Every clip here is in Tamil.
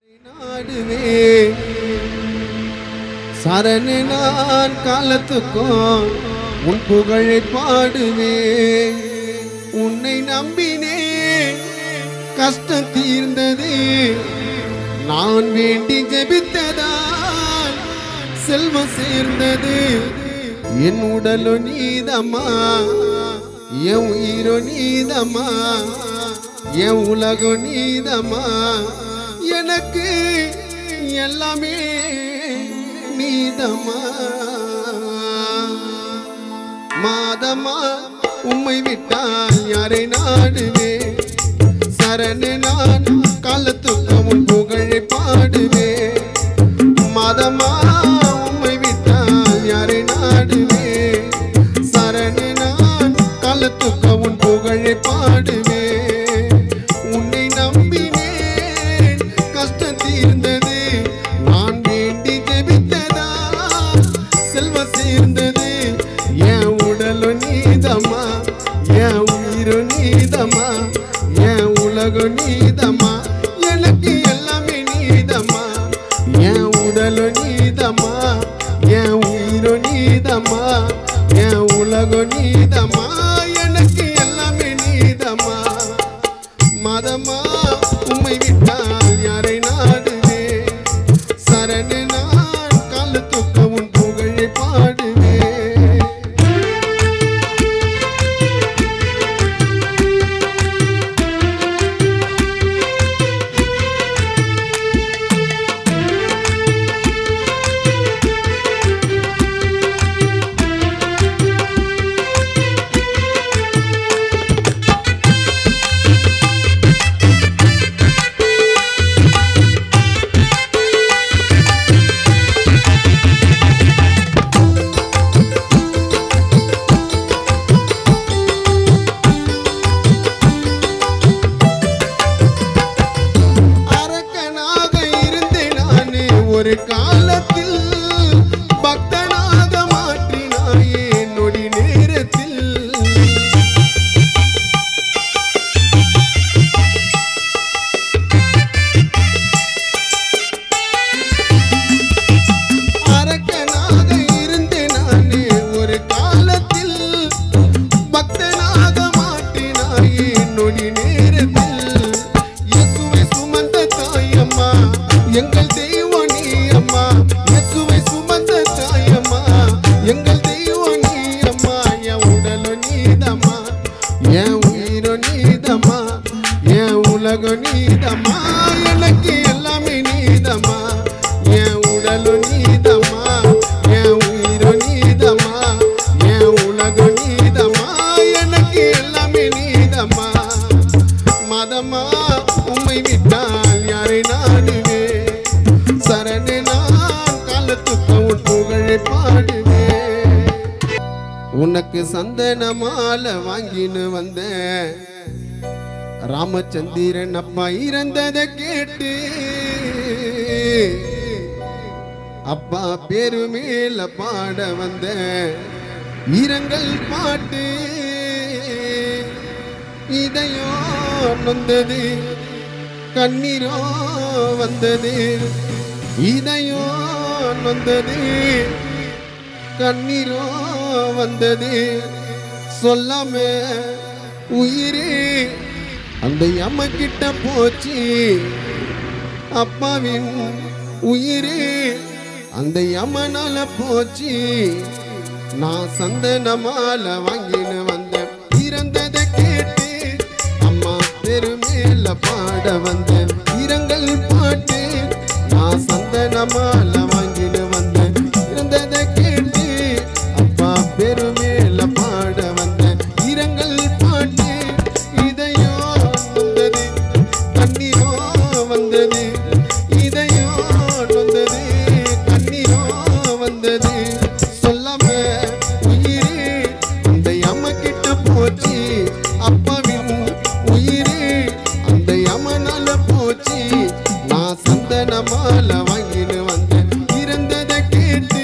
நாடுவே சரணு நான் காலத்துக்கும் உன் புகழை பாடுவே உன்னை நம்பினே கஷ்டம் தீர்ந்தது நான் வேண்டி ஜெபித்ததால் செல்வம் சேர்ந்தது என் உடலோ நீதம்மா என் உயிரோ நீதம்மா என் உலகம் நீதம்மா எனக்கு எல்லாமே நீதம்மா மாதம்மா உம்மை விட்டால் யாரை நாடுவே சரணு நான் காலத்துக்கு உன் புகழை பாடுவே மாதம்மா உம்மை விட்டால் யாரை நாடுவே சரணு நான் காலத்துக்கு உன் புகழை பாடுவே உன்னை நம்பினேன் கஷ்டம் தீர்ந்தது நான் வேண்டி ஜெபித்ததா செல்வம் சேர்ந்தது என் உடலு நீதம்மா என் உயிரு நீதம்மா என் உலகு நீதம்மா எனக்கு எல்லாமே நீதம்மா என் உடலு நீதம்மா என் உயிரு நீதம்மா என் உலகு நீதம்மா எனக்கு எல்லாமே நீதம்மா மதமா உம்மை விட்டால் யாரை நாடுவே சரணு நான் காலத்துக்கு உன் புகழை பாடுவே அரக்கனாக இருந்தேன் நானே ஒரு காலத்தில் பக்தனாக மாற்றினாயே நொடி நேரத்தில் அரக்கனாக இருந்தேன் நானே ஒரு காலத்தில் பக்தனாக மாற்றினாயே நொடி நேரத்தில் இயேசுவை சுமந்த தாயம்மா எங்கள் தெய்வம் நீ அம்மா இயேசுவை சுமந்த தாயம்மா எங்கள் தெய்வம் நீ அம்மா என் உடலு நீதம்மா என் உயிரோ நீதம்மா என் உலகம் நீதம்மா எனக்கு எல்லாமே நீதம்மா என் உடலு நீதம்மா என் உயிரோ நீதம்மா என் உலகம் நீதம்மா எனக்கு எல்லாமே நீதம்மா மதமா உம்மை விட்டால் யாரை நாடுவே சரணு நான் காலத்துக்கு உன் புகழை பாடுவே உனக்கு சந்தன மாலை வாங்கின்னு வந்தேன் ராமச்சந்திரன் அப்பா இறந்ததை கேட்டு அப்பா பேரு மேல பாட வந்த இரங்கல் பாட்டு இதயோ நொந்தது கண்ணீரோ வந்தது இதயோ நொந்தது கண்ணீரோ வந்தது சொல்லாம உயிரே அந்த அம்மா கிட்ட போச்சு அப்பாவின் உயிரே அந்த யமனால போச்சு நான் சந்தன மாலை வாங்கின்னு வந்தேன் இறந்ததை கேட்டு அம்மா பெருமேல பாட வந்தேன் இரங்கல் பாட்டு நான் சந்தன மாலை வாங்கின்னு வந்தேன் இறந்ததை கேட்டு அப்பா பெருமேல பாட வந்தேன் இரங்கல் பாட்டு இதையோ வந்தது கண்ணீரோ வந்தது இதையோ வந்தது கண்ணீரோ வந்தது சொல்லாம உயிரே அந்த அம்மா கிட்ட போச்சு அப்பாவின் உயிரே அந்த யமனால போச்சு நான் சந்தன மாலை வாங்கின்னு வந்தேன் இறந்ததை கேட்டு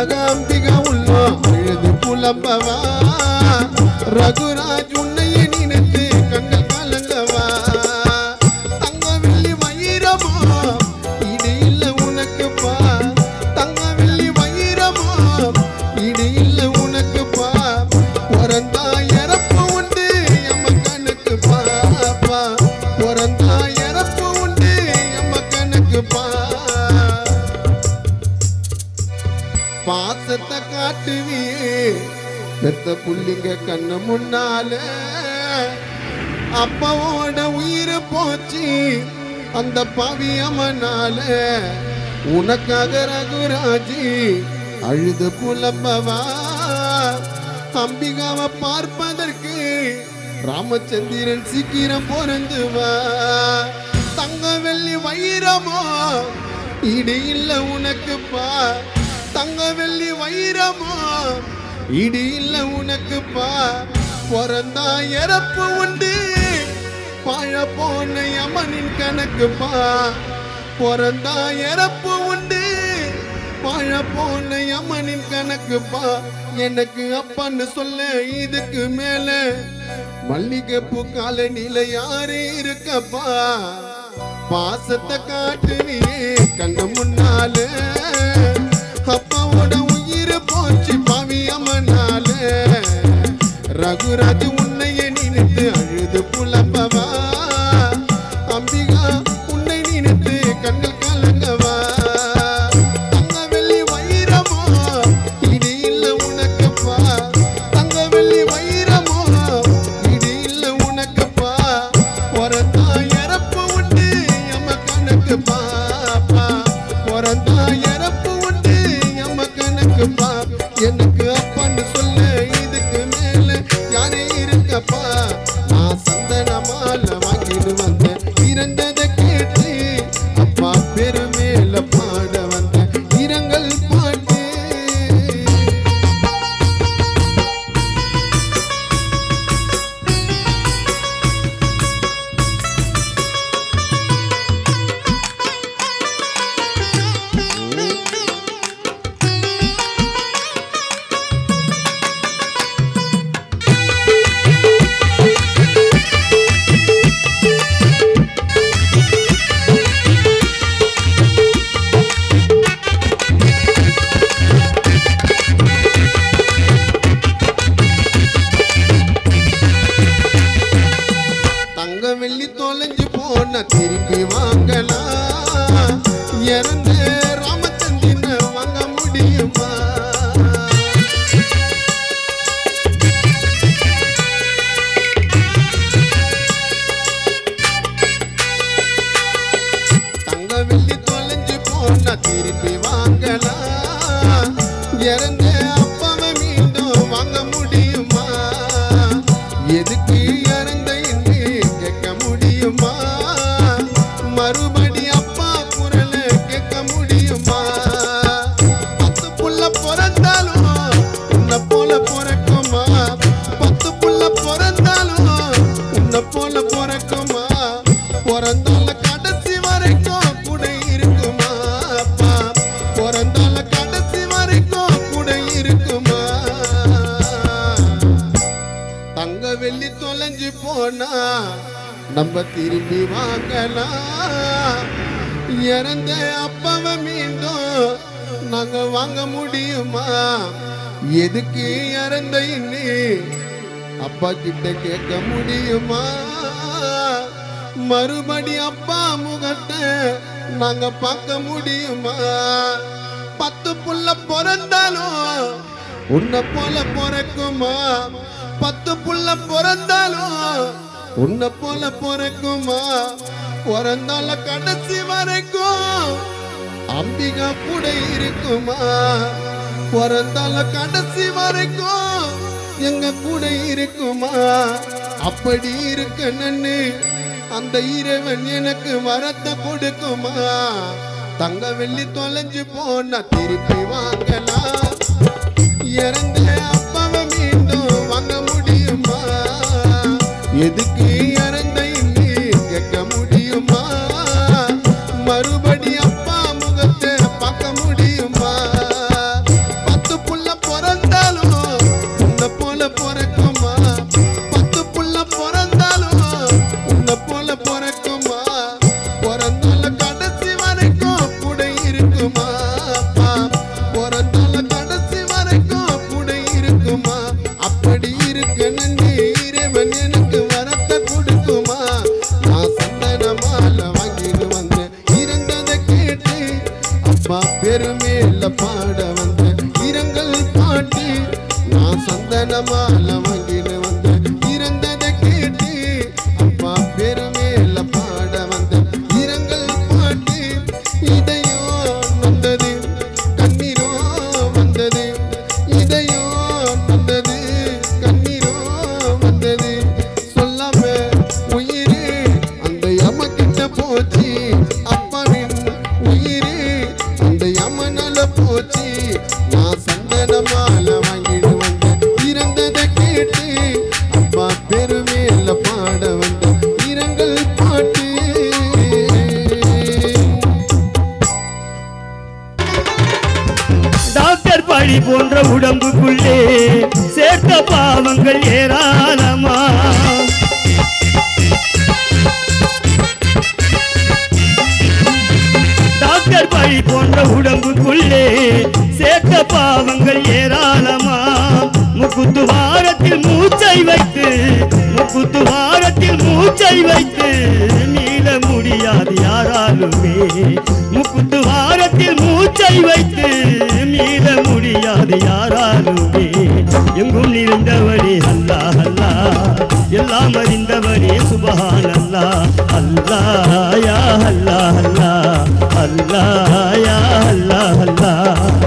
உனக்காக அம்பிகா உள்ளோம் அழுது புலம்பவா ரகுராஜ் உன்னையே நினைத்து கண்கள் கலங்கவா தங்க வெள்ளி வைரமோ இது இல்ல உனக்குப்பா தங்க வெள்ளி வைரமோ இது இல்ல உனக்குப்பா பிறந்தா இறப்பு உண்டு எம்ம கணக்கு பாப்பா பிறந்தா இறப்பு உண்டு எம்ம கணக்கு பா பாசத்தை காட்டுவியே பெத்த புள்ளிங்க கண்ணு முன்னால அப்பாவோட உயிர் போச்சு அந்த பவியமனால உனக்காக ரகுராஜி அழுது புலம்பவா அம்பிகாவை பார்ப்பதற்கு ராமச்சந்திரன் சீக்கிரம் பிறந்து வா தங்க வெள்ளி வைரமோ இடி இல்ல உனக்குப்பா தங்க வெள்ளி வைரமோ இடி இல்ல உனக்குப்பா பிறந்தா இறப்பு உண்டு பழ போன யமனின் கணக்குப்பா பிறந்தா இறப்பு உண்டு பழ போன யமனின் கணக்குப்பா எனக்கு அப்பன்னு சொல்ல இதுக்கு மேல மல்லிகைப்பூ காலனில யாரு இருக்கப்பா பாசத்தை காட்டுவியே கண்ணு முன்னால அப்பாவோட உயிர் போச்சு பவியமனால ரகுராஜ் உன்னைய நினைத்து அழுது புலம்பவா அம்பிகா உன்னை நினைத்து கண்கள் கலங்கவா தங்க வெள்ளி வைரமோ இது இல்ல உனக்குப்பா தங்க வெள்ளி வைரமோ இது இல்ல உனக்குப்பா பிறந்தா இறப்பு உண்டு எம்ம கணக்கு பாப்பா பிறந்தா இறப்பு உண்டு எம்ம கணக்கு பா எனக்கு அப்பான்னு சொல்ல இதுக்கு மேல யாரே இருக்கப்பா நான் சந்தன மாலை வாங்கிட்டு வந்தேன் இறந்ததை கேட்டு அப்பா பெருமேல பாட வந்தேன் இரங்கல் பாட்டு தங்க வெள்ளி தொலைஞ்சு போன திருப்பி வாங்கலாம் இறந்த ராமச்சந்திரனை வாங்க முடியுமா தங்க வெள்ளி தொலைஞ்சு போன திருப்பி வாங்கலாம் இறந்த அப்பாவை மீண்டும் வாங்க முடியுமா எதுக்கு இறந்த என்று கேட்க முடியுமா மறுபடி அப்பா குரலை கேட்க முடியுமா பத்து புள்ள பிறந்தாலும் உன்னை போல பிறக்குமா பத்து புள்ள பிறந்தாலும் உன்னை போல பிறக்குமா பிறந்தால கடைசி வரைக்கும் கூட இருக்குமா அப்பா பிறந்தால கடைசி வரைக்கும் கூட இருக்குமா தங்க வெள்ளி தொலைஞ்சு போனா நம்ம திரும்பி வாங்கலாம் இறந்த அப்பாவை மீண்டும் நாங்க வாங்க முடியுமா எதுக்கு இறந்த இன்னி அப்பா கிட்ட கேட்க முடியுமா மறுபடி அப்பா முகத்தை நாங்க பார்க்க முடியுமா பத்து புள்ள பிறந்தாலும் உன்னை போல பிறக்குமா பத்து புள்ள பிறந்தாலும் உன்னை போல பிறக்குமா பிறந்தால கடைசி வரைக்கும் அம்பிகா கூட இருக்குமா பிறந்தால கடைசி வரைக்கும் எங்க கூட இருக்குமா அப்படி இருக்கணும்னு அந்த இறைவன் எனக்கு வரத்தை கொடுக்குமா தங்க வெள்ளி தொலைஞ்சு போனா திருப்பி வாங்கலாம் இறந்த அப்பாவை மீண்டும் வாங்க முடியுமா எதுக்கு இறந்த இன்னி கேட்க முடியுமா மறுபடி அப்பா முகத்தை பார்க்க முடியுமா அப்பா பெருமேல பாட வந்த இரங்கல் பாட்டு நான் சந்தனமால வாங்கின்னு வந்த இறந்ததை கேட்டு அப்பா பெருமேல பாட வந்த இரங்கல் பாட்டு இதையோ வந்தது கண்ணீரோ வந்தது இதையோ வந்தது கண்ணீரோ வந்தது சொல்லாம உயிரு அந்த யமக்கிட்ட போச்சு அப்பனின் உயிரு அந்த யமனால போச்சு நான் சந்தனமால வாங்கிட்டு வந்தேன் இறந்ததை கேட்டு அப்பா பெருமேல பாட வந்த இரங்கல் பாட்டு டாக்டர் பழி போன்ற உடம்புக்குள்ளே சேர்த்த பாவங்கள் ஏராளமா டாக்டர் பழி போன்ற உடம்புக்குள்ளே சேர்த்த பாவங்கள் ஏராளமா முக்குத்து வாரத்தில் மூச்சை வைத்து முக்குத்து வாரத்தில் மூச்சை வைத்து மீள முடியாது யாராலுமே முக்குத்து வாரத்தில் மூச்சை வைத்து மீள முடியாது யாராலுமே எங்கும் நிறைந்தவனே அல்லா அல்லா எல்லாம் அறிந்தவனே சுபஹான் அல்லா அல்லா யா அல்லா அல்லா அல்லா யா அல்லா அல்லா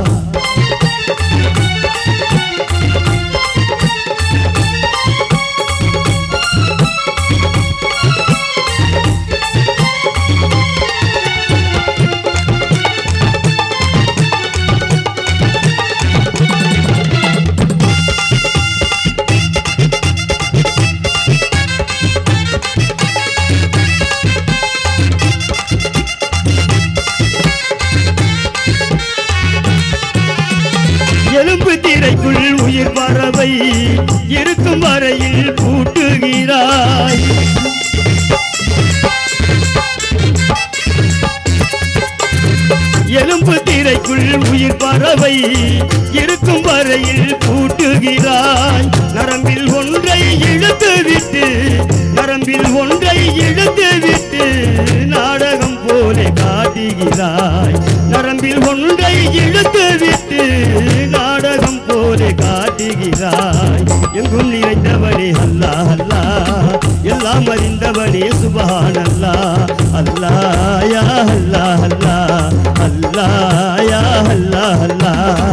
எலும்பு திரைக்குள் உயிர் பறவை இருக்கும் வரையில் பூட்டுகிறாய் எலும்பு திரைக்குள் உயிர் பறவை இருக்கும் வரையில் பூட்டுகிறாய் நரம்பில் ஒன்றை இழுத்து விட்டு நரம்பில் ஒன்றை இழுத்து விட்டு நாடகம் போல காட்டுகிறாய் நரம்பில் ஒன்றை இழுத்து விட்டு நாடகம் போல காட்டுகிறாய் எங்கும் நிறைந்தவனே அல்லா அல்லா எல்லாம் அறிந்தவனே சுபான் அல்லா அல்லா யா அல்லா அல்லா அல்லா யா அல்லா அல்லா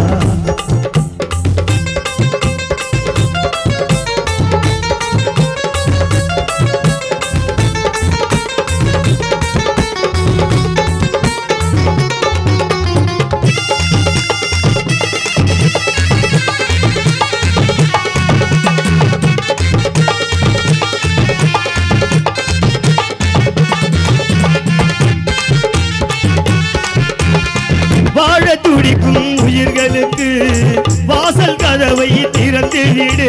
வாழ துடிக்கும் உயிர்களுக்கு வாசல் கதவை திறந்து விடு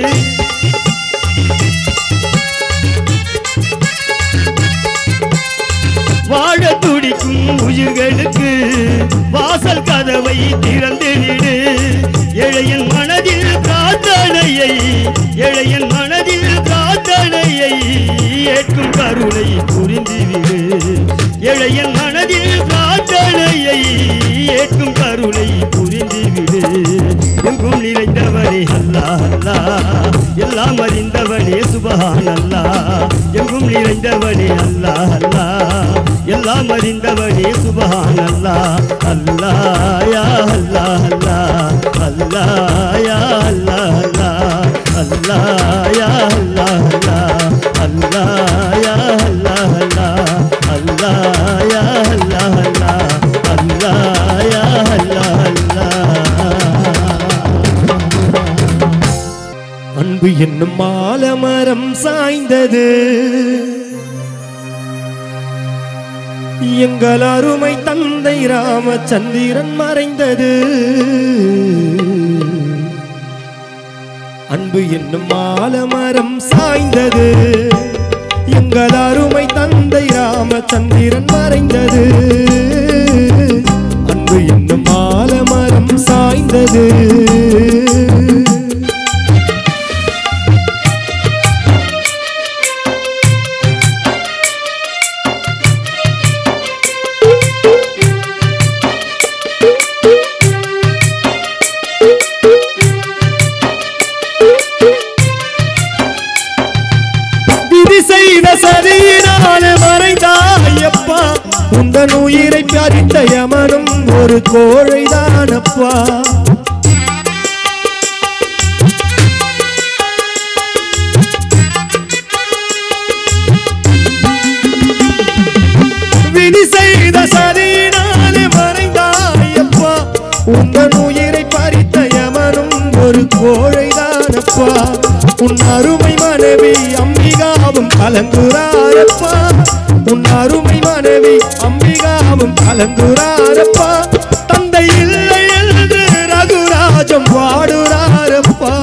வாழ துடிக்கும் உயிர்களுக்கு வாசல் கதவை திறந்து விடு இளையன் மனதில் பிரார்த்தனையை இளையன் மனதில் பிரார்த்தனையை ஏற்கும் கருணை புரிந்துவிடு இளையன் மனதில் பிரார்த்தனையை ஏற்கும் கருணை புரிந்துவிடு எங்கும் நிறைந்தவனே அல்லா அல்லா எல்லாம் அறிந்தவனே சுபஹான் அல்லா எங்கும் நிறைந்தவனே அல்லா அல்லா எல்லாம் அறிந்தவனே சுபஹான் அல்லா அல்லா யா அல்லா அல்லா அல்லா யா அல்லா அல்லா அல்லா யா அல்லா அல்லா அல்லா யா அல்லா அல்லா அல்லா யா அல்லா அல்லா அல்லா யா அல்லா அல்லா அன்பு என்னும் மாலமரம் சாய்ந்தது எங்கள் அருமை தந்தை ராமச்சந்திரன் மறைந்தது அன்பு என்னும் மாலமரம் சாய்ந்தது எங்கள் அருமை தந்தை ராமச்சந்திரன் மறைந்தது அன்பு என்னும் மாலமரம் சாய்ந்தது உந்தன் உயிரை பறித்த யமனும் ஒரு கோழைதானப்பா விதி செய்த சதியினாலே மறைந்தாயப்பா உந்தன் உயிரை பறித்த யமனும் ஒரு கோழைதானப்பா உன் அருமை மனைவி அம்பிகாவும் கலங்குறாரப்பா உன் அருமை மனைவி அம்பிகாவும் கலங்குறாரப்பா தந்தை இல்லை என்று ரகுராஜம் வாடுறாரப்பா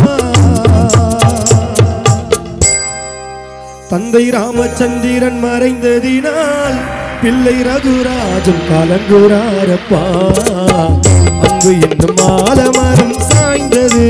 தந்தை ராமச்சந்திரன் மறைந்ததினால் பிள்ளை ரகுராஜன் கலங்குறாரப்பா அங்கு என்னும் ஆலமரம் சாய்ந்தது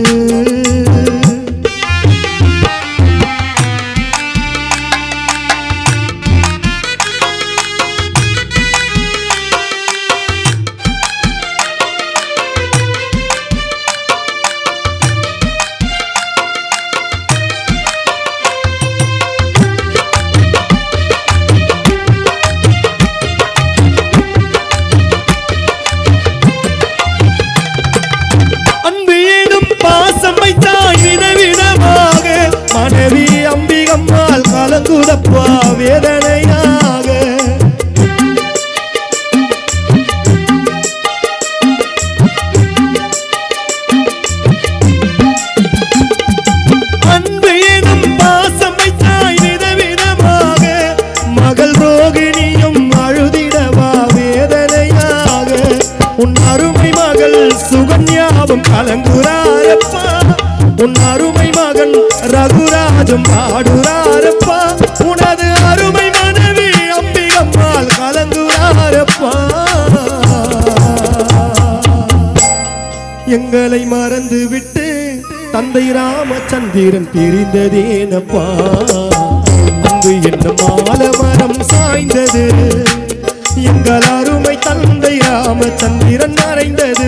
அன்பு ஏதும் பாசம் வைத்தாய் விதவிதமாக மனைவி அம்பிகம்மாள் கலங்குதப்பா வேதனையாக அன்பு எனும் பாசம் வைத்தாய் விதவிதமாக மகள் ரோகிணியும் அழுதிடவா வேதனையாக உன் அருமை மகள் சுகன்யாவும் கலங்குறாரப்பா உன் அருமை மகன் ரகுராஜும் பாடுறாரப்பா உனது அருமை மனைவி அம்பிகம்மாள் கலங்குறாரப்பா எங்களை மறந்து விட்டு தந்தை ராமச்சந்திரன் பிரிந்ததேனப்பா அங்கு என்ன மாலமரம் சாய்ந்தது எங்கள் அருமை தந்தை ராமச்சந்திரன் மறைந்தது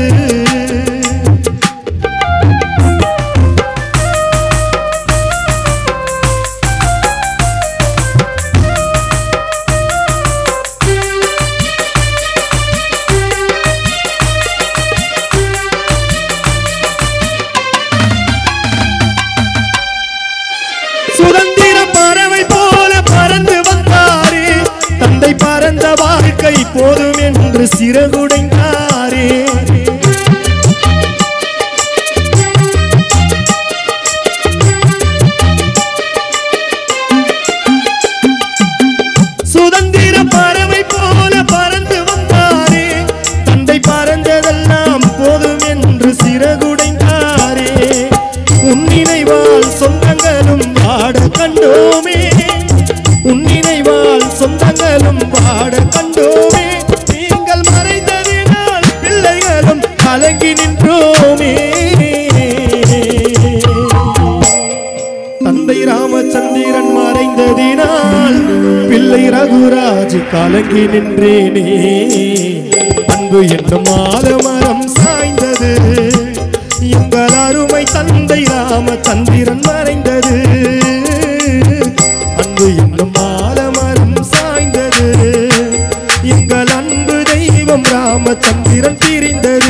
சுதந்திர பறவை போல பறந்து வந்தாரே தந்தை பறந்த வாழ்க்கை போதும் என்று சிறகுடைந்தாரே சுதந்திர பறவை போல பறந்து வந்தாரே தந்தை பறந்ததெல்லாம் போதும் என்று சிறகுடைந்தாரே உன் நினைவால் சொந்தங்களும் வாட கண்டோமே உன் நினைவால் சொந்தங்களும் வாட கண்டோமே நீங்கள் மறைந்ததினால் பிள்ளைகளும் கலங்கி நின்றோமே தந்தை ராமச்சந்திரன் மறைந்ததினால் பிள்ளை ரகுராஜ் கலங்கி நின்றேனே அன்பு என்னும் ஆலமரம் சாய்ந்தது எங்கள் அருமை தந்தை ராமச்சந்திரன் மறைந்தது அன்பு என்னும் ஆலமரம் சாய்ந்தது எங்கள் அன்பு தெய்வம் ராமச்சந்திரன் பிரிந்தது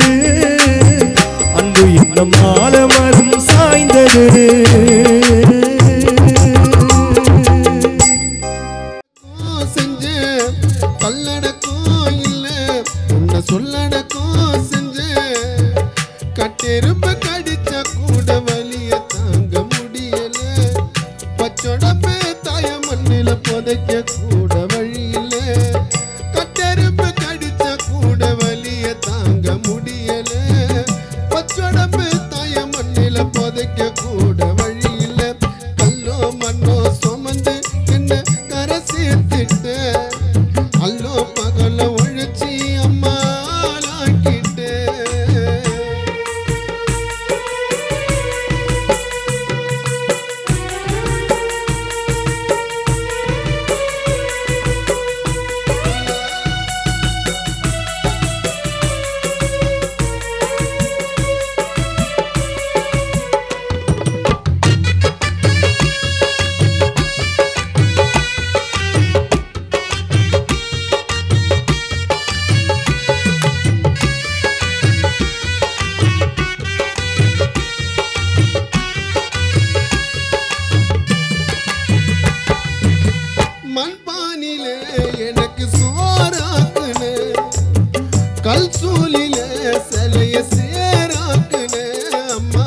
அன்பு என்னும் ஆலமரம் சாய்ந்தது செஞ்ச கல்லடக்கம் இல்ல உன்னை சொல்லடக்கம் செஞ்ச கட்டெரும்ப கடிச்ச கூட வலிய தாங்க முடியல பச்சொடம்பு தாய மண்ணில புதைக்க கூட வழியில கட்டெரும்ப கடிச்ச கூட வலிய தாங்க கல் சூலில சிலைய சேராக்குன அம்மா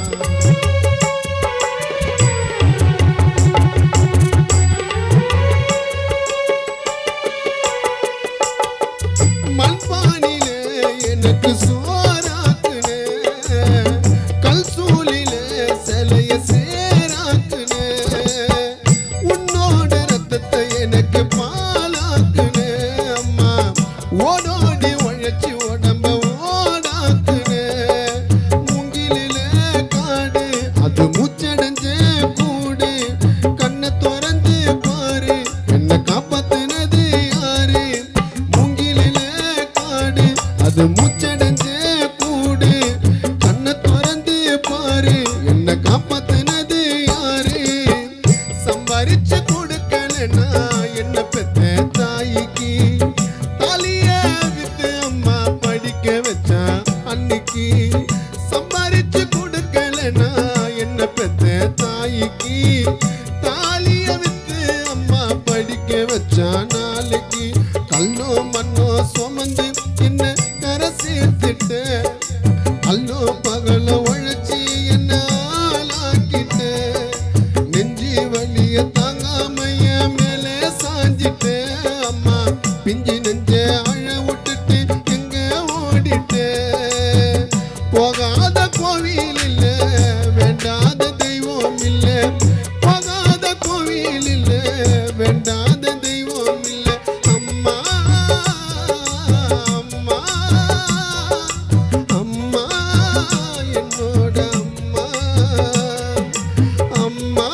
மண்பானில எனக்கு சோறாக்குன கல் சூலில சிலைய சேராக்குன உன்னோட ரத்தத்தை எனக்கு பாலாக்குன அம்மா ஓடோடி உழைச்சி உடம்ப ஓடாக்குன மூங்கிலில காடு அது மூச்சடைஞ்ச கூடு கண்ணை திறந்து பாரு என்ன காப்பாத்துனது யாரு மூங்கிலில காடு அது மூச்சடைஞ்ச கூடு கண்ணை திறந்து பாரு என்ன காப்பாத்துனது யாரு சம்பாரிச்சு கொடுக்கலனா என்ன பெத்த தாய்க்கு தாலிய வித்து அம்மா படிக்க வச்சா அன்னைக்கு சம்பாரிச்சு கொடுக்கலனா என்ன பெத்த தாய்க்கு தாலிய வித்து அம்மா படிக்க வச்சா நாளைக்கு கல்லோ மண்ணோ சுமந்து என்ன கரை சேர்த்துட்ட அல்லோ பகல உழைச்சி என்ன ஆளாக்கிட்ட நெஞ்சி வலிய தாங்காமைய மேலே சாஞ்சிட்ட அம்மா பிஞ்சு நெஞ்ச அழ விட்டுட்டு எங்க ஓடிட்ட போகாத கோவில் இல்ல வேண்டாத தெய்வம் இல்ல போகாத கோவில் இல்ல வேண்டாத தெய்வம் இல்ல அம்மா அம்மா அம்மா என்னோட அம்மா அம்மா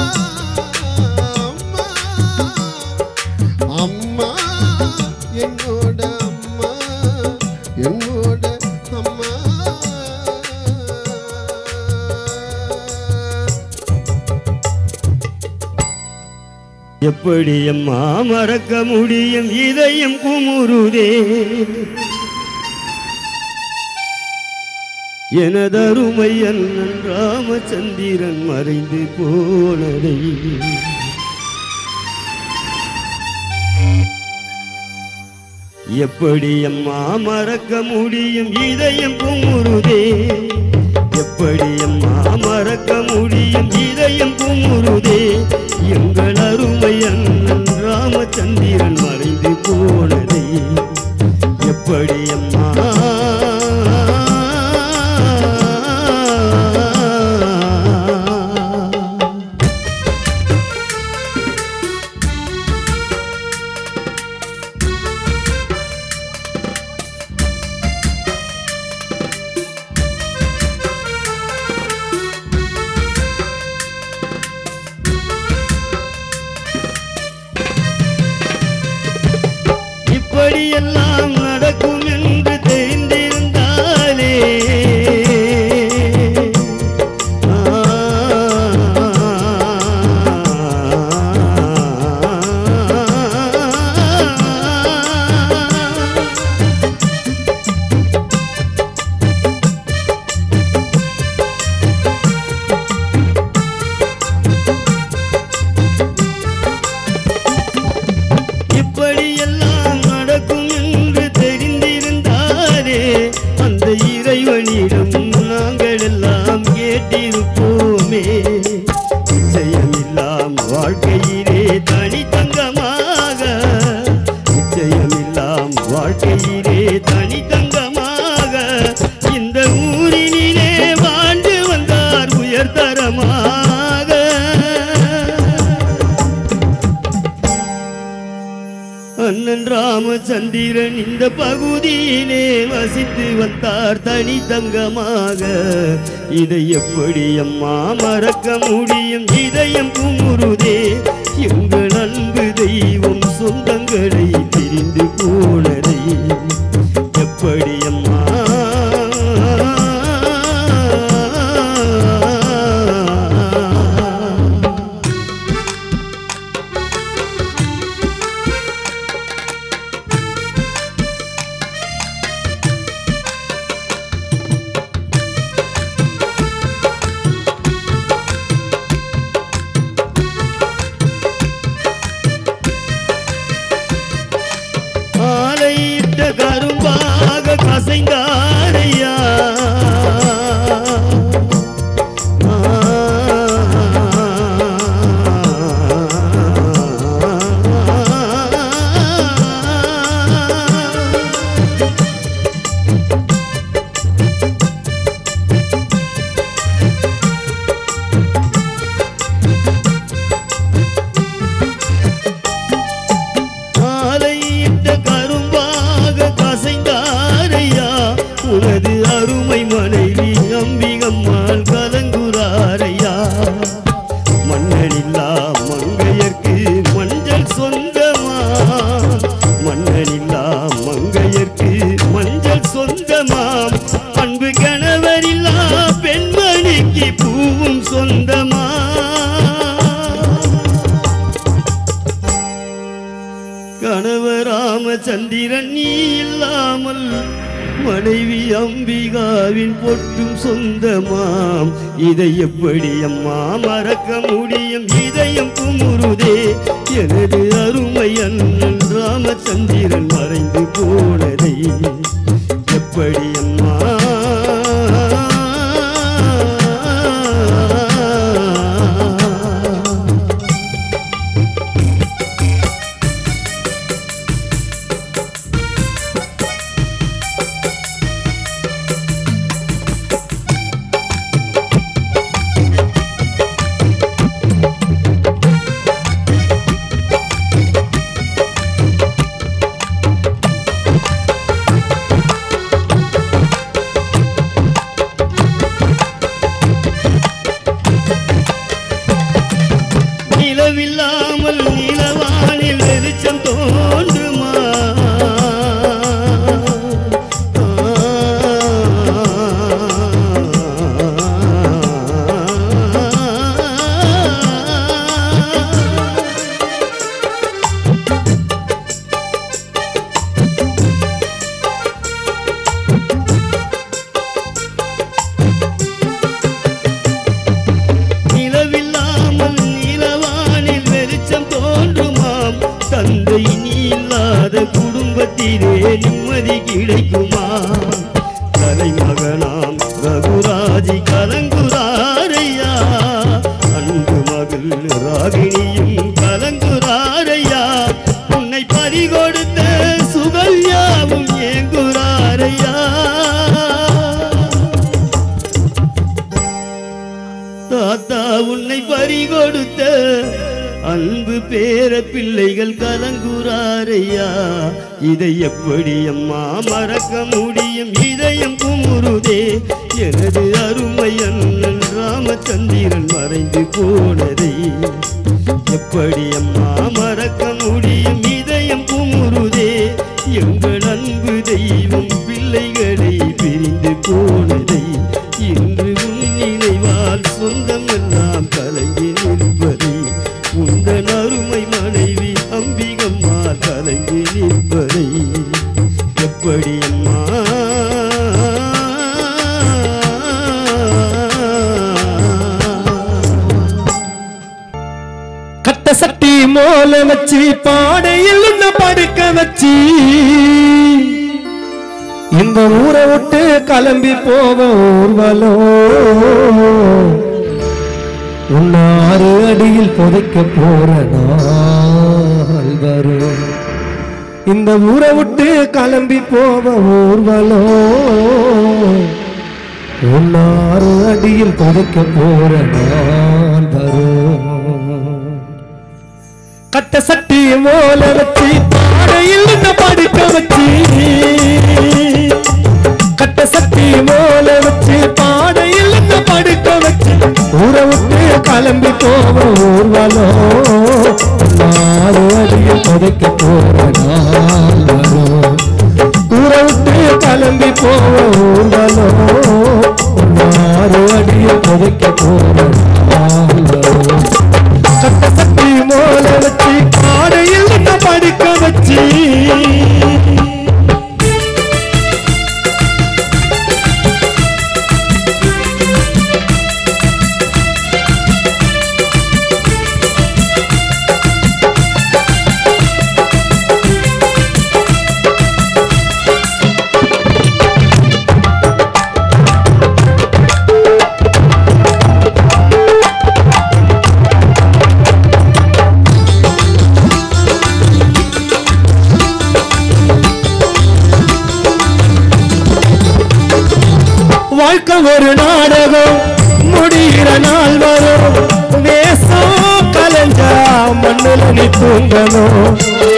அம்மா அம்மா என்னோட அம்மா என்னோட அம்மா எப்படி அம்மா மறக்க முடியும் இதயம் குமுறுதே எனதருமை அண்ணன் ராமச்சந்திரன் மறைந்து போனதை எப்படி அம்மா மறக்க முடியும் இதயம் குமுறுதே எப்படி அம்மா மறக்க முடியும் இதயம் குமுறுதே எங்கள் அருமை அண்ணன் ராமச்சந்திரன் மறைந்து போனதை எப்படி அம்மா இப்படியெல்லாம் நடக்கும் என்று தெரிந்திருந்தாலே ஆ இப்படியெல்லாம் நடக்கும் என்று தெரிந்திருந்தாரே அந்த இறைவனிடம் நாங்கள் எல்லாம் கேட்டிருப்போமே நிச்சயமில்லாம் வாழ்க்கையிலே தனித்தங்கமாக நிச்சயமில்லாம் வாழ்க்கையிலே தனித்தங்கமாக இந்த ஊரினிலே வாழ்ந்து வந்தார் உயர்தரமாக அண்ணன் ராமச்சந்திரன் இந்த பகுதியிலே வசித்து வந்தார் தனித்தங்கமாக இதை எப்படி அம்மா மறக்க முடியும் இதயம் குமுறுதே எங்கள் அன்பு தெய்வம் சொந்தங்களை பிரிந்து போனதை எப்படி அம்மா ஆலையிட்ட கசைந்தாரையா ஆலையிட்ட கரும்பாக கசைந்தாரையா உனது அருமை மனைவி அம்பிகம்மாள் கலங்குறாரையா மன்னனில்லா மங்கையர்க்கு மஞ்சள் சொந்தமா மன்னனில்லா மங்கையர்க்கு மஞ்சள் சொந்தமாம் அன்பு கணவரில்லா பெண்மணிக்கு பூவும் சொந்தமா கணவர் ராமச்சந்திரன் நீ இல்லாமல் மனைவி அம்பிகாவின் பொட்டும் சொந்தமாம் இதை எப்படி அம்மா மறக்க முடியும் இதயம் குமுறுதே எனது அருமை அண்ணன் ராமச்சந்திரன் மறைந்து போனதை எப்படி அம்மா நிலவில்லாமல் நிலவானில் வெளிச்சம் தோன்றுமா நிலவில்லாமல் நிலவானில் வெளிச்சம் தோன்றுமாம் தந்தை நீ இல்லாத குடும்பத்திலே நிம்மதி கிடைக்குமா தலைமகனாம் ரகுராஜி கலங்குறாரையா அன்பு மகள் ராகினியும் கலங்குறாரையா உன்னை பறிகொடுத்த சுகல்யாவும் ஏங்குறாரையா தாத்தா உன்னை பறிகொடுத்த அன்பு பேர பிள்ளைகள் கலங்குறாரையா இதை எப்படி அம்மா மறக்க முடியும் இதயம் குமுறுதே எனது அருமை அண்ணன் ராமச்சந்திரன் மறைந்து போனதை எப்படி அம்மா மறக்க முடியும் இதயம் குமுறுதே எங்கள் அன்பு தெய்வம் பிள்ளைகளை பிரிந்து போனதை இன்று உன் நினைவால் சொந்தம் எல்லாம் கலங்கி நிற்பதை உந்தன் அருமை மனைவி அம்பிகம்மா கலங்கி நிற்பதை எப்படி அம்மா கட்ட சட்டி மோல வச்சு பாடையில் உன்னை படுக்க வச்சு இந்த ஊரை விட்டு கிளம்பி போவ ஊர்வலோ உன்னை ஆறு அடியில் புதைக்க போற நாள் வரும் இந்த ஊரை விட்டு கிளம்பி போவ ஊர்வலோ உன்னை ஆறு அடியில் புதைக்க போற நாள் வரும் கட்ட சட்டி மோல வச்சு பாடையில் உன்னை படுக்க வச்சு கட்ட சட்டி மோல வச்சு பாடையில் உன்னை படுக்க வச்சு ஊரை விட்டு கிளம்பி போவோம் ஊர்வலோ நாலு அடியில் புதைக்க போற நாள் வரும் ஊரை விட்டு கிளம்பி போவோம் ஊர்வலோ நாலு அடியில் புதைக்க போற நாள் வரும் கட்ட சட்டி மோல வச்சு பாடையில் என்ன படுக்க வச்சு வாழ்க்கை ஒரு நாடகம் முடிகிற நாள் வரும் வேஷம் கலைஞ்சா மண்ணுல நீ தூங்கணும்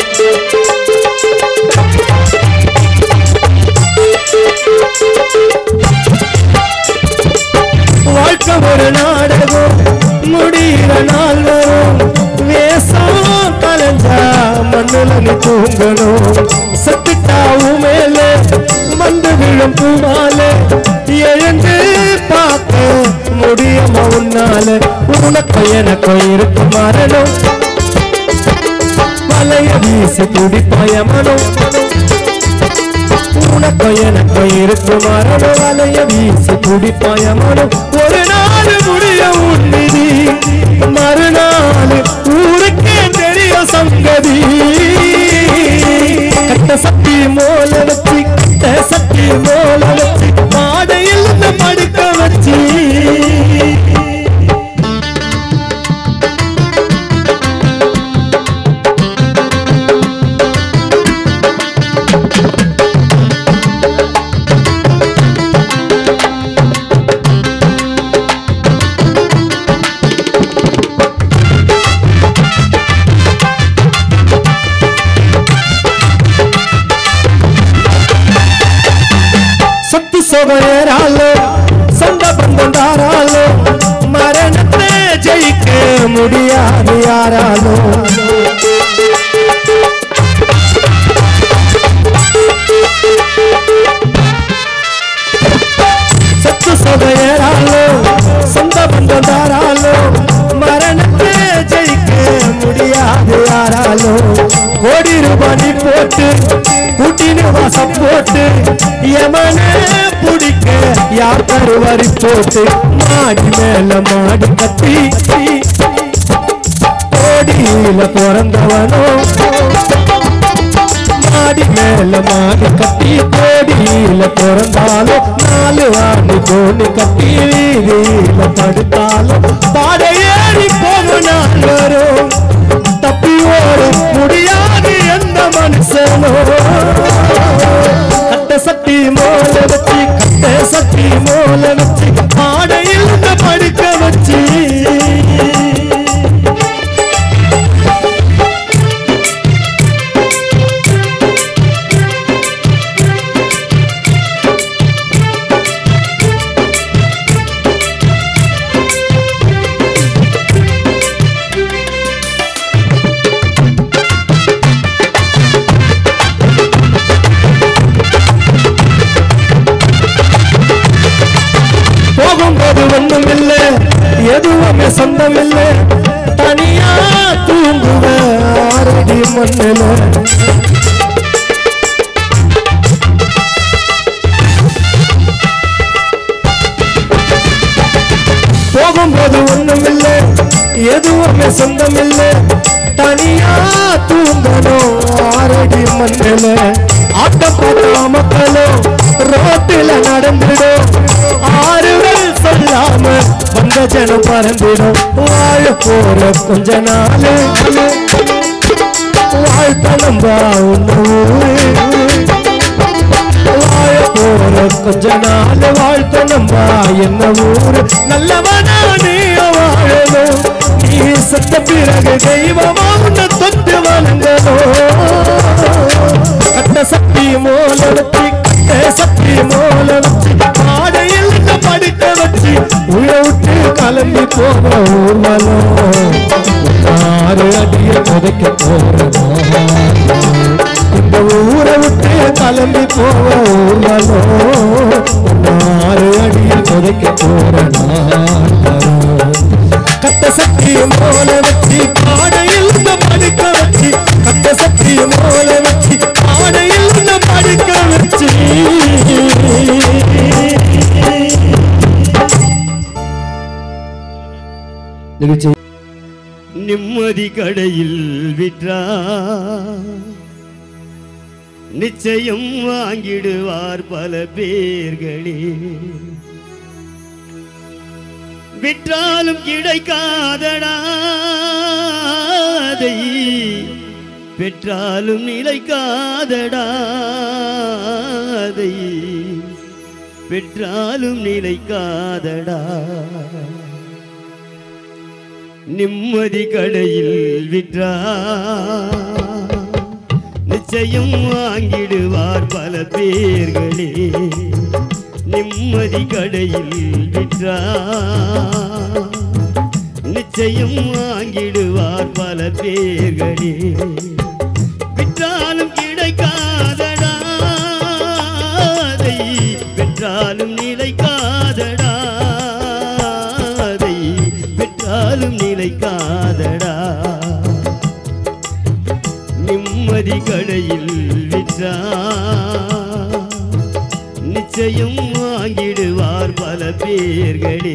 வாழ்க்கை ஒரு நாடகம் முடிகிற நாள் வரும் வேஷம் கலைஞ்சா மண்ணுல நீ தூங்கணும் செத்துட்டாவும் மேலே வந்து விழும் பூமாலே எழுந்து பார்க்க முடியுமா உன்னால உனக்கு எனக்கு இருக்கு மரணம் வலைய வீசி துடிப்பாய மனம் உனக்கு எனக்கு இருக்கு மரணம் வலைய வீசி துடிப்பாய மனம் ஒரு நாள் முடிய உன்னிதி மறுநாள் ஊருக்கே தெரிய சங்கதி கட்ட சக்தி மோல வச்சு கட்ட சக்தி மோல வச்சு பாடையில் இருந்து படுக்க வச்சு சக்தி சோகையராலோ சொந்த பந்தம் தாராலோ மரணத்தை ஜெயிக்க முடியாது யாராலோ சத்து சோகையராலோ சொந்த பந்தம் தாராலோ மரணத்தை ஜெயிக்க முடியாது யாராலோ கோடி ரூபாய் நீ போட்டு கூட்டினு வாசம் போட்டு யமன பிடிக்க யார் கருவறி போட்டு மாடி மேல மாடி கட்டி கோடியில பிறந்தவனோ மாடி மேல மாடி கட்டி கோடியில பிறந்தாலும் நாலு ஆண்டு கோணி கட்டி வீதியில படுத்தாலும் பாதை ஏறி போக நான் வரும் தப்பி ஓட முடியாது எந்த மனுஷனோ கட்ட சட்டி மோல வச்சு கட்ட சட்டி மோல வச்சு பாடையில் இருந்து படுக்க வச்சு போகும்போது ஒண்ணும் இல்ல எதுவுமே சொந்தம் இல்ல தனியா தூங்குவ ஆரடி மண்ணில போகும்போது ஒண்ணும் இல்ல எதுவுமே சொந்தம் இல்ல தனியா தூங்கணும் ஆரடி மண்ணில ஆட்டம் பார்த்தா மக்களும் ரோட்டில நடந்துடும் ஆறுகள் சொல்லாம வந்த ஜனம் பறந்துடும் வாழ போற கொஞ்ச நாள் வாழ்த்தனம் வாழ போற கொஞ்ச நாள் வாழ்த்தனம்பா என்ன ஊரு நல்லவனா நீ வாழணும் நீ செத்த பிறகு தெய்வமா உன்னை தொட்டு வணங்கணும் கட்ட சக்தி மோல வச்சு கட்ட சக்தி மோல வச்சு பாடையில் இந்த படுக்க வச்சு உள்ள விட்டு கலந்து போக ஊர்வலம் ஆறு அடிய புதைக்க போறோம் இந்த ஊரை விட்டு கிளம்பி போக ஊர்வலம் ஆறு அடியில் புதைக்க போறோம் கட்ட சக்தி மோல வச்சு பாடையில் இந்த படுக்க வச்சு கட்ட சக்தி மோல வச்சு பாடையில் இந்த படுக்க வச்சு நிகழ்ச்சி நிம்மதி கடையில் விற்றா நிச்சயம் வாங்கிடுவார் பல பேர்களே விற்றாலும் கிடைக்காதடா அதை பெற்றாலும் நிலைக்காதடா அதை பெற்றாலும் நிலைக்காதடா நிம்மதி கடையில் விற்றா நிச்சயம் வாங்கிடுவார் பல பேர்களே நிம்மதி கடையில் விற்றா நிச்சயம் வாங்கிடுவார் பல பேர்களே விற்றாலும் கிடைக்காதடா அதை பெற்றாலும் நிலைக்காதடா அதை பெற்றாலும் நிலைக்காதடா நிம்மதி கடையில் விற்றா நிச்சயம் வாங்கிடுவார் பல பேர்களே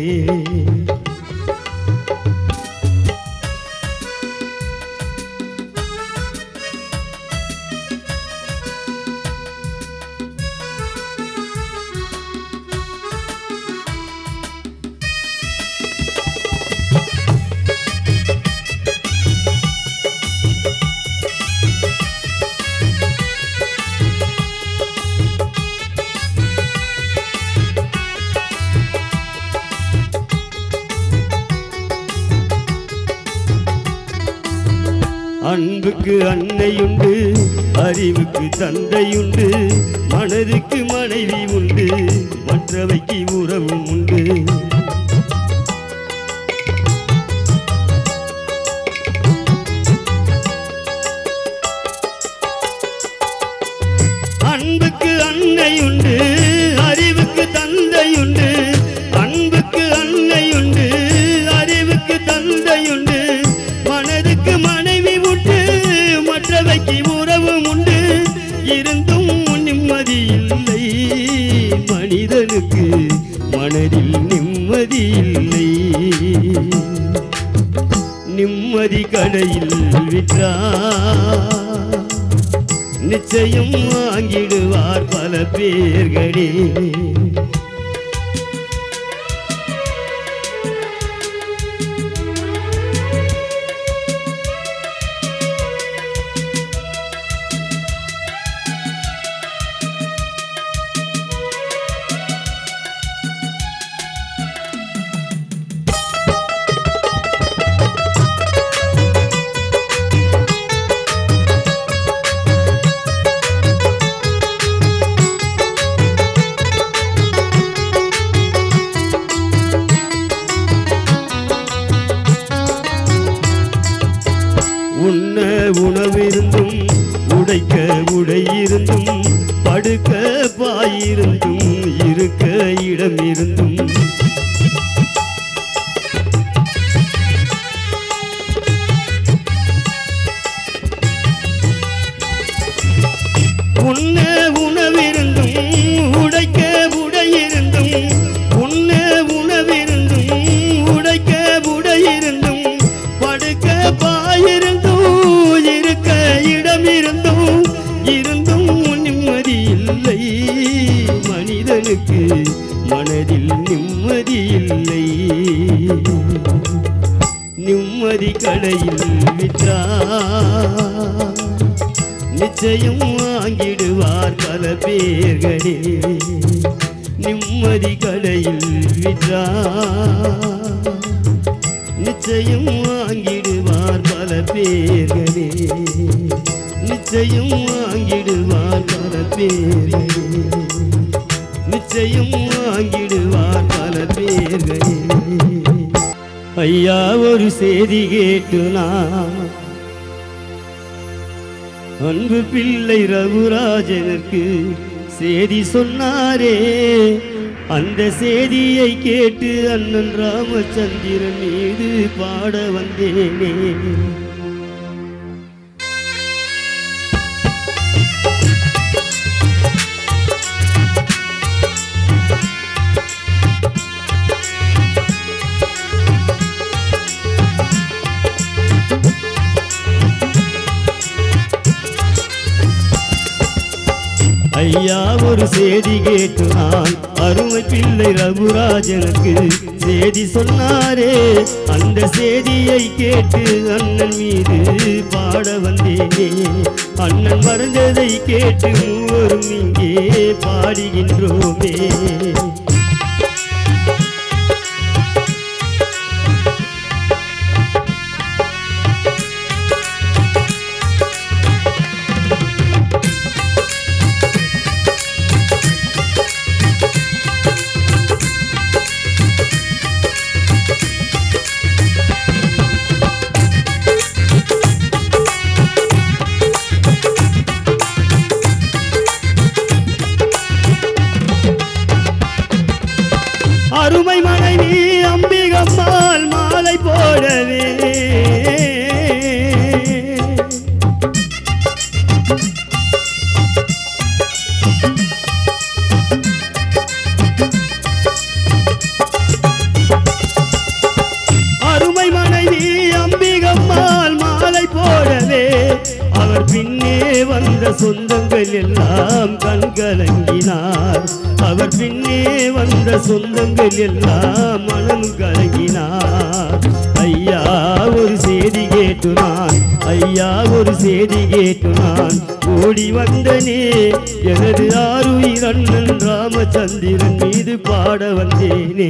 அன்புக்கு அன்னையுண்டு அறிவுக்கு தந்தையுண்டு மனதுக்கு மனைவி உண்டு மற்றவைக்கு உறவும் உண்டு அன்புக்கு அன்னையுண்டு அறிவுக்கு தந்தையுண்டு அன்புக்கு அன்னையுண்டு அறிவுக்கு தந்தையுண்டு மனதுக்கு மனைவி உண்டு மற்றவைக்கு உறவும் உண்டு இருந்தும் நிம்மதி இல்லை மனிதனுக்கு மனதில் நிம்மதி இல்லை நிம்மதி கடையில் விற்றா நிச்சயம் வாங்கிடுவார் பல பேர்களே உண்ண உணவிருந்தும் உடைக்க உடை இருந்தும் படுக்க பாயிருந்தும் இருக்க இடம் இருந்தும் உண்ண உணவிருந்தும் உடைக்க உடையிருந்தும் உண்ண உணவிருந்தும் உடைக்க உடையிருந்தும் படுக்க பாயிருந்தும் இருக்க இடம் இருந்தும் இருந்தும் நிம்மதி இல்லை மனிதனுக்கு மனதில் நிம்மதி இல்லை நிம்மதி கடையில் விற்றா நிச்சயம் வாங்கிடுவார் பல பேர்களே நிம்மதி கடையில் விற்றா நிச்சயம் வாங்கிடுவார் பல பேர்களே நிச்சயம் வாங்கிடுவார் பல பேர்களே நிச்சயம் வாங்கிடுவார் பல பேர்களே ஐயா ஒரு செய்தி கேட்டு நான் அன்பு பிள்ளை ரகுராஜனுக்கு செய்தி சொன்னாரே அந்த செய்தியை கேட்டு அண்ணன் ராமச்சந்திரன் மீது பாட வந்தேனே ஐயா ஒரு செய்தி கேட்டு நான் அருமை பிள்ளை ரகுராஜனுக்கு செய்தி சொன்னாரே அந்த செய்தியை கேட்டு அண்ணன் மீது பாட வந்தேனே அண்ணன் மறைந்ததை கேட்டு மூவரும் இங்கே பாடுகின்றோமே அருமை மனைவி அம்பிகம்மாள் மாலை போடவே அருமை மனைவி அம்பிகம்மாள் மாலை போடவே அவர் பின்னே வந்த சொந்தங்கள் எல்லாம் கண்கலங்கினார் அவர் பின்னே வந்த சொந்தங்கள் எல்லாம் மனம் கலங்கினார் ஐயா ஒரு செய்தி கேட்டு நான் ஐயா ஒரு செய்தி கேட்டு நான் ஓடி வந்தனே எனது ஆறுயிர் அண்ணன் ராமச்சந்திரன் மீது பாட வந்தேனே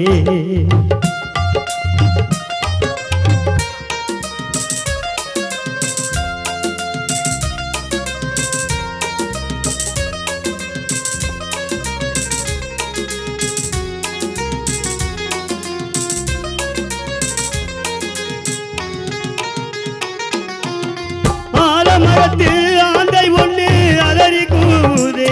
ஆலமரத்து ஆந்தை ஒண்ணு அலறி கூதே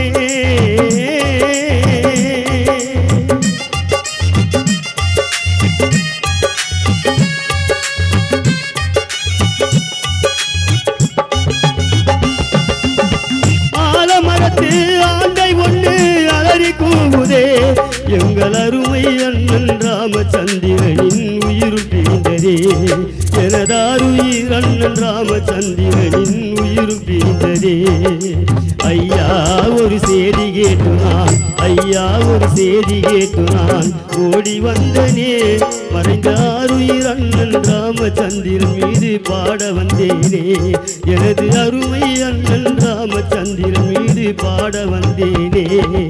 ஆலமரத்து ஆந்தை ஒண்ணு அலறி கூவுதே எங்கள் அருமை அண்ணன் ராமச்சந்திரனின் உயிர் பிரிந்ததே எனதாருயிர் அண்ணன் ராமச்சந்திரனின் உயிர் பிரிந்ததே ஐயா ஒரு செய்தி கேட்டு நான் ஐயா ஒரு செய்தி கேட்டு நான் ஓடி வந்தனே மறைந்த ஆருயிர் அண்ணன் ராமச்சந்திரன் மீது பாட வந்தேனே எனது அருமை அண்ணன் ராமச்சந்திரன் மீது பாட வந்தேனே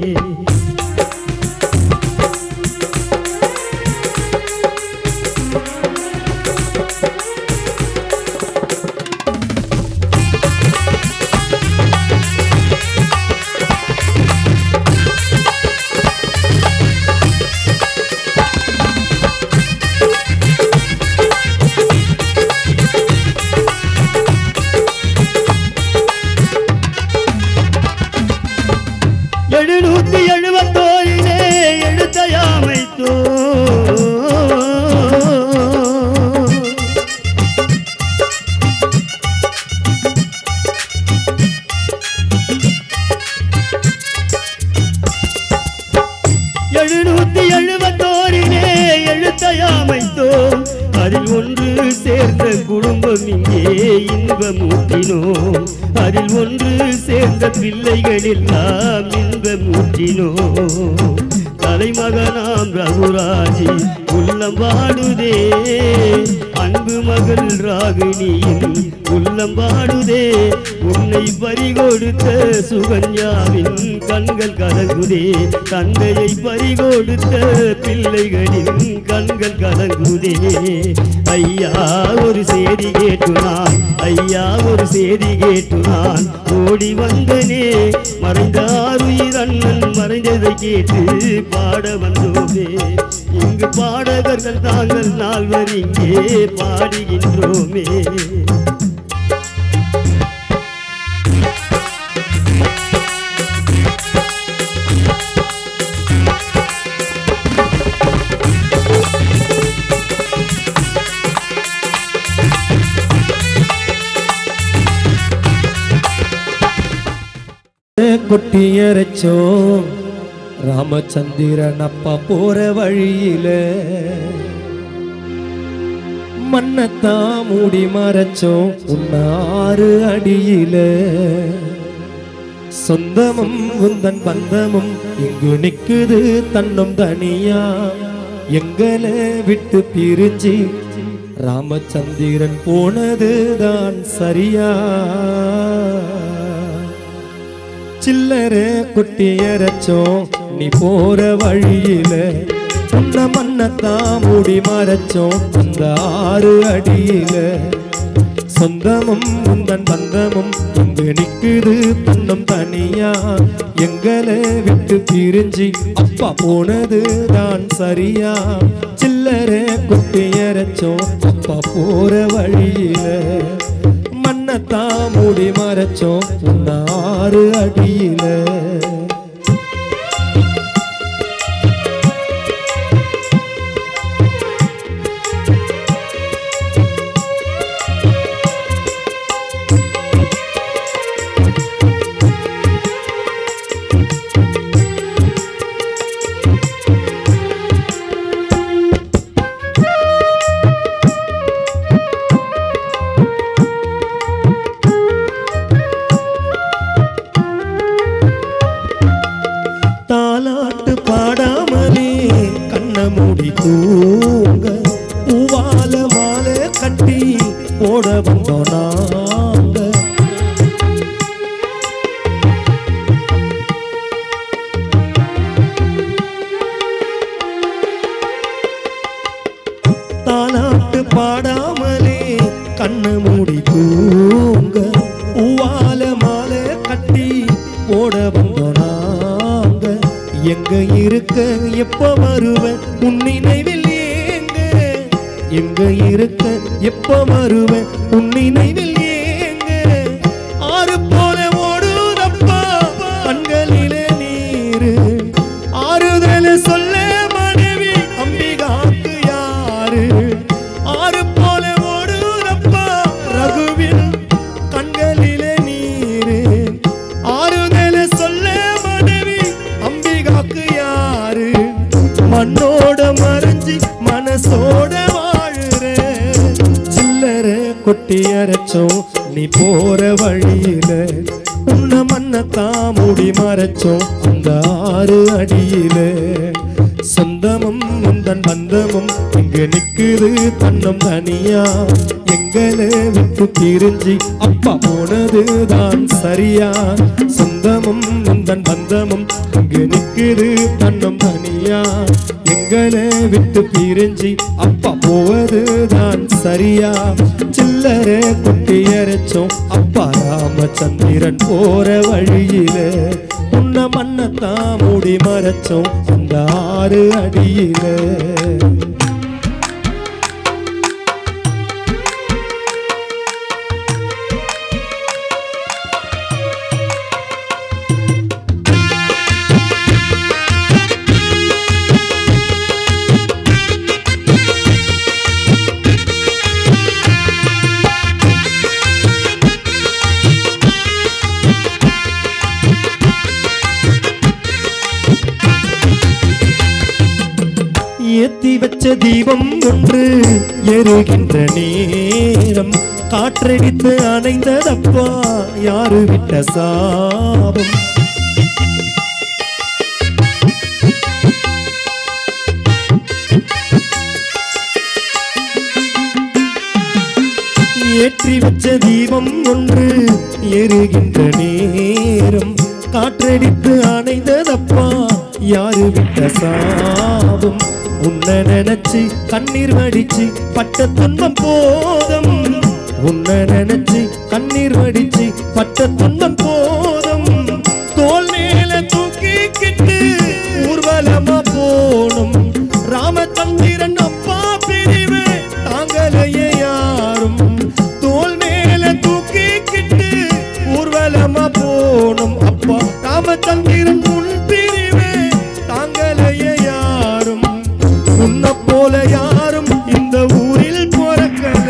எழுநூத்தி எழுபத்தோரிலே எழுத்தையாமைத்தோ எழுநூத்தி எழுபத்தோரிலே எழுத்தையாமைத்தோம் அதில் ஒன்று சேர்ந்த குடும்பம் இங்கே இன்பமூட்டினோம் அதில் ஒன்று சேர்ந்த பிள்ளைகள் எல்லாம் இன்பமூட்டினோம் தலைமகனாம் ரகுராஜி உள்ளம் வாடுதே அன்பு மகள் ராகினியின் உள்ளம் வாடுதே உன்னை பறிகொடுத்த சுகன்யாவின் கண்கள் கலங்குதே தந்தையை பறிகொடுத்த பிள்ளைகளின் கண்கள் கலங்குதே ஐயா ஒரு செய்தி கேட்டு நான் ஐயா ஒரு செய்தி கேட்டு நான் ஓடி வந்தனே மறைந்த ஆறுயிர் அண்ணன் மறைந்ததை கேட்டு பாட வந்தோமே இங்கு பாடகர்கள் தாங்கள் நால்வர் இங்கே பாடுகின்றோமே கொட்டியரைச்சோம் ராமச்சந்திரன் அப்பா போற வழியில மண்ணத்தான் மூடி மறைச்சோம் உன்னாறு அடியில சொந்தமும் உந்தன் பந்தமும் இங்கு நிக்குது தன்னும் தனியா எங்களை விட்டு பிரிஞ்சு ராமச்சந்திரன் போனதுதான் சரியா சில்லற குட்டியரச்சோம் நீ போற வழியில உன்ன மண்ணத்தான் மூடி மறைச்சோம் அந்த ஆறு அடியில சொந்தமும் உந்தன் பந்தமும் இங்கு நிக்குது தன்னும் தனியா எங்களை விட்டு பிரிஞ்சு அப்பா போனது தான் சரியா சில்லற குட்டியரச்சோம் அப்பா போற வழியில மண்ணத்தான் மூடி மறைச்சோம் உன்ன ஆறு அடியில தாலாட்டு பாடாமலே கண்ண மூடி தூங்க பூவால மாலை கட்டி போட வந்தோம் நாங்க தாலாட்டு பாடாமலே கண்ணு மூடி தூங்க பூவால மாலை கட்டி போட வந்தோம் நாங்க எங்க இருக்க எப்ப வருவ உன் நினைவில் ஏங்க எங்க இருக்க எப்ப வருவ உன் நினைவில் ஏங்க ஆறு போல ஓடுதப்பா கண்களிலே நீரு ஆறுதல் சொல்ல மனைவி அம்பிகாக்கு யாரு ஆறு போல ஓடுதப்பா ரகுவின் கண்களிலே நீரு ஆறுதல் சொல்ல மனைவி அம்பிகாக்கு யாரு மண்ணோட மறைஞ்சி மனசோட வாழுற சில்லற கொட்டி அரைச்சோம் நீ போற வழியில உன்ன மண்ணத்தான் மூடி மறைச்சோம் அந்த ஆறு அடியில சொந்தமும் முந்தன் பந்தமும் இங்கு நிக்குது தன்னம் தனியா எங்களை விட்டு பிரிஞ்சு அப்பா போனது தான் சரியா சொந்தமும் முந்தன் பந்தமும் இங்கு நிக்குது தன்னம் தனியா எங்களை விட்டு பிரிஞ்சு அப்பா போவது தான் சரியா சில்லற குட்டி அரைச்சோம் அப்பா ராமச்சந்திரன் போற வழியில உன்ன மண்ணத்தான் மூடி மறைச்சோம் அந்த ஆறு அடியில ஏத்தி வச்ச தீபம் ஒன்று எருகின்ற நேரம் காற்றடித்து அணைந்ததப்பா யாரு விட்ட சாபம் ஏற்றி வச்ச தீபம் ஒன்று எருகின்ற நேரம் காற்றடித்து அணைந்ததப்பா யாரு விட்ட சாபம் உன்னை நினைச்சு கண்ணீர் வடிச்சு பட்ட துன்பம் போதும் உன்னை நினைச்சு கண்ணீர் வடிச்சு பட்ட துன்பம் போதும் தோல் மேல தூக்கிக்கிட்டு ஊர்வலமா போனும் ராமச்சந்திரன் அப்பா பிரிவு தாங்கலையே யாரும் தோல் மேல தூக்கிக்கிட்டு ஊர்வலமா போனும் அப்பா ராமச்சந்திரன் உன் பிரிவு தாங்கலையே யாரும் உன்னை போல யாரும் இந்த ஊரில் பிறக்கல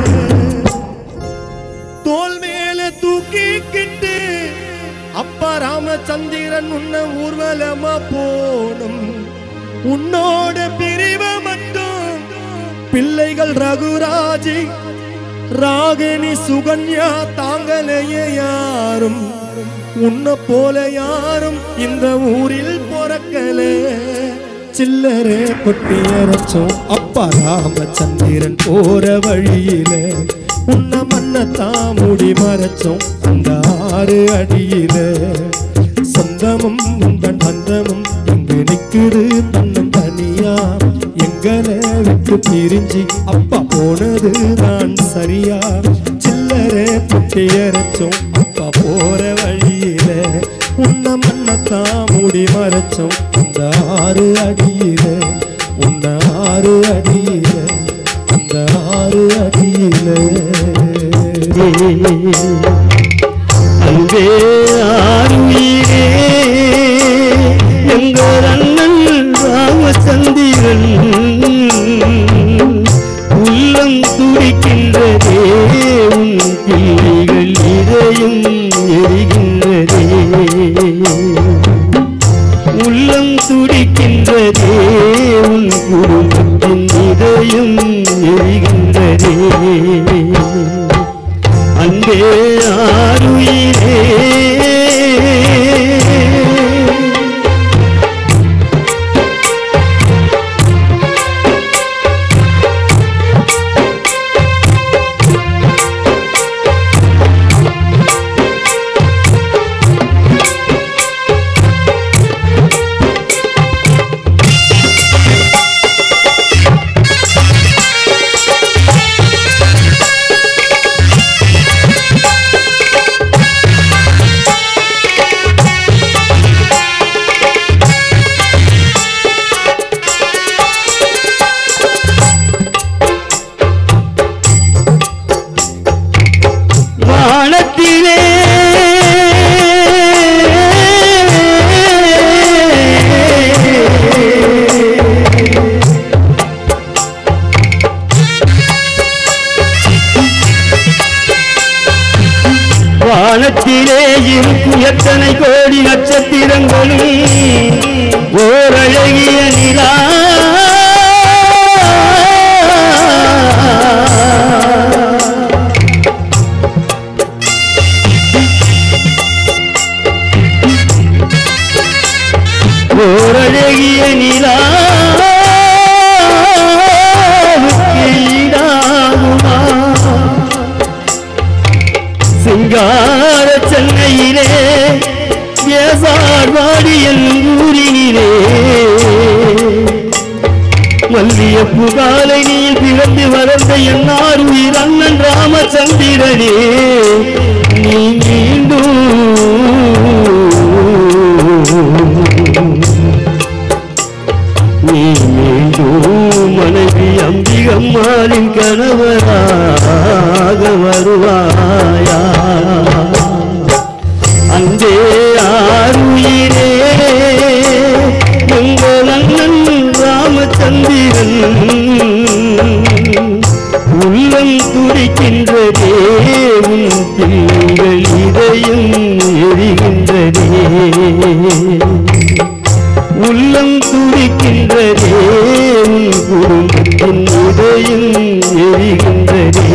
தோல் மேல தூக்கிக்கிட்டு அப்பா ராமச்சந்திரன் உன்னை ஊர்வலமா போனும் உன்னோட பிரிவை மட்டும் பிள்ளைகள் ரகுராஜி ராகினி சுகன்யா தாங்கலையே யாரும் உன்னை போல யாரும் இந்த ஊரில் பிறக்கல சில்லறை கொட்டி அரைச்சோம் அப்பா ராமச்சந்திரன் போற வழியில உன்னை மண்ணத்தான் மூடி மறைச்சோம் அந்த ஆறு அடியில சொந்தமும் உந்தன் பந்தமும் இங்கு நிக்குது தன்னம் தனியா எங்களை விட்டு பிரிஞ்சு அப்பா போனது நான் சரியா சில்லறை புட்டி அரைச்சோம் அப்பா போற வழியில உன்ன மண்ணத்தான் மூடி மறைச்சோம் அந்த ஆறு அடியில உன்ன ஆறு அடியில அந்த ஆறு அடியில அன்பே ஆருயிரே எங்கள் அண்ணன் ராமச்சந்திரன் உள்ளம் துடிக்கின்றதே உன் பிள்ளைகள் இதயம் எரிகின்றதே உள்ளம் துடிக்கின்றதே உன் குடும்பத்தின் இதயம் எரிகின்றதே அன்பே ஆருயிரே வானத்திலே வானத்திலே இருக்கும் எத்தனை கோடி நட்சத்திரங்களும் ஓரழகிய நிலா ஓரழகிய நிலா ஈடாகுமா சிங்கார சென்னையிலே ஏசார்வாடியன் ஊரினிலே மல்லியப்பு காலை நீர் பிறந்து வளர்ந்த என்னார் உயிர் அண்ணன் ராமச்சந்திரனே நீ மீண்டும் நீ மீண்டும் மனைவி அம்பிகம்மாளின் கணவராக வருவாயா அன்பே ஆருயிரே உங்கள் அண்ணன் ராமச்சந்திரன் உள்ளம் துடிக்கின்றதே உன் பிள்ளைகள் இதயம் எரிகின்றதே உள்ளம் துடிக்கின்றதே உன் குடும்பத்தின் இதயம் எரிகின்றதே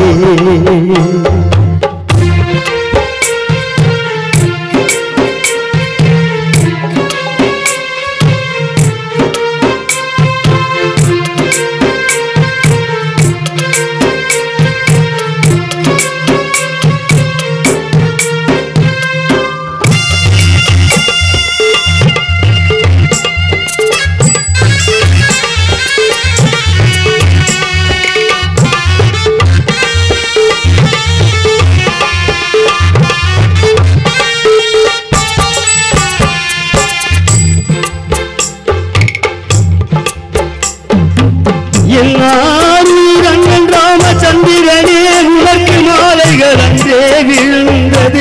எல்லாரும் ரங்கன் ராமச்சந்திரனே உனக்கு மாலைகள் அன்றே விழுந்தது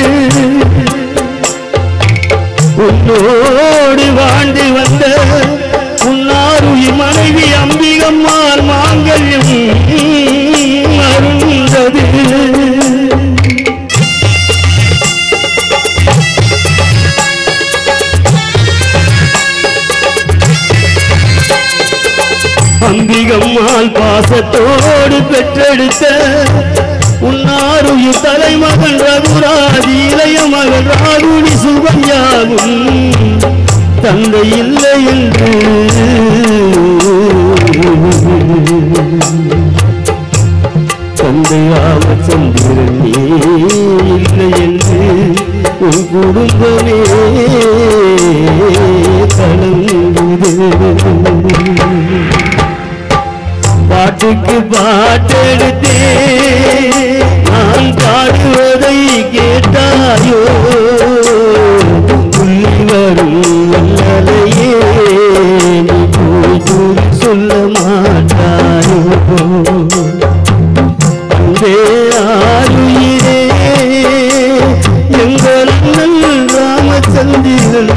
உன்னோடு வாழ்ந்து வந்த உன்னாருயிர் மனைவி அம்பிகம்மாள் மாங்கல்யம் அருந்தது அம்பிகம்மாள் பாசத்தோடு பெற்றெடுத்த உன்னாருயிர் தலைமகன் ரகுராஜ் இளைய மகன் ராகுனி சுபஞ்சாவும் தந்தை இல்லை என்று தந்தையாக சந்திரன் நீ இல்லை என்று உன் குடும்பமே கலங்குது பாட்டுக்கு பாட்டெடுத்தே நான் பாடுவதை கேட்டாயோ உள்ளி வரும் வல்லலையே நீ போய் கூறி சொல்ல மாட்டாயோ அன்பே ஆருயிரே எங்கள் அண்ணன் ராமச்சந்திரன்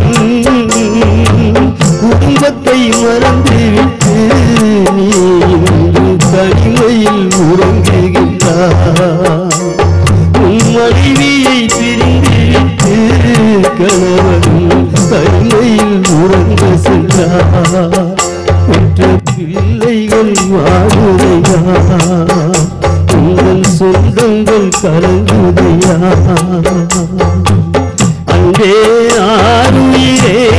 குடும்பத்தை மறந்துவிட்டு நீ இன்று தனிமையில் உறங்குகின்றார் உன் மனைவியை பிரிந்துவிட்டு கணவன் தனிமையில் உறங்க சென்றார் பெற்ற பிள்ளைகள் வாழுதையா உங்கள் சொந்தங்கள் கலங்குதையா அன்பே ஆருயிரே